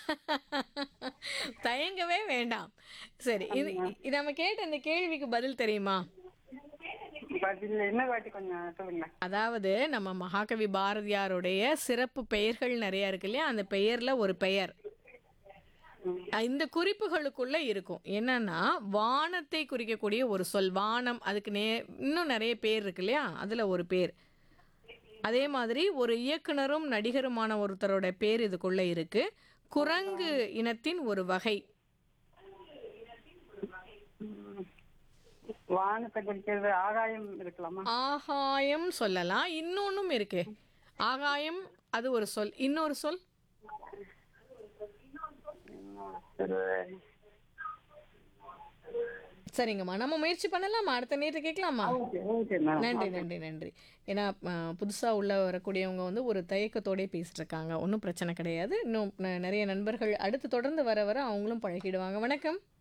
தயங்கவே வேண்டாம் சரி இது இது நம்ம கேட்ட இந்த கேள்விக்கு பதில் தெரியுமா பதில் என்ன வாட்டி கொஞ்சம் சொல்லுங்க அதாவது நம்ம மகாகவி பாரதியாருடைய சிறப்பு பெயர்கள் நிறைய இருக்கு இல்லையா அந்த பெயர்ல ஒரு பெயர் அஹ் இந்த குறிப்புகளுக்குள்ள இருக்கும் என்னன்னா வானத்தை குறிக்கக்கூடிய ஒரு சொல் வானம் அதுக்கு நே இன்னும் நிறைய பேர் இருக்கு இல்லையா அதுல ஒரு பேர் அதே மாதிரி ஒரு இயக்குனரும் நடிகருமான ஒருத்தரோட பேர் இதுக்குள்ள இருக்கு குரங்கு இனத்தின் ஒரு வகை வானத்தை குறிக்கிறது ஆகாயம் இருக்கலாமா ஆகாயம் சொல்லலாம் இன்னொன்னும் இருக்கு ஆகாயம் அது ஒரு சொல் இன்னொரு சொல் சரி. சரிங்கம்மா நம்ம முயற்சி பண்ணலாமா அடுத்த நேரத்தை கேட்கலாமா ஓகே ஓகே மேம் நன்றி நன்றி நன்றி ஏன்னா அஹ், புதுசா உள்ள வரக்கூடியவங்க வந்து ஒரு தயக்கத்தோடே பேசிட்டு இருக்காங்க ஒன்றும் பிரச்சனை கிடையாது இன்னும் ந- நிறைய நண்பர்கள் அடுத்து தொடர்ந்து வர வர அவங்களும் பழகிடுவாங்க வணக்கம்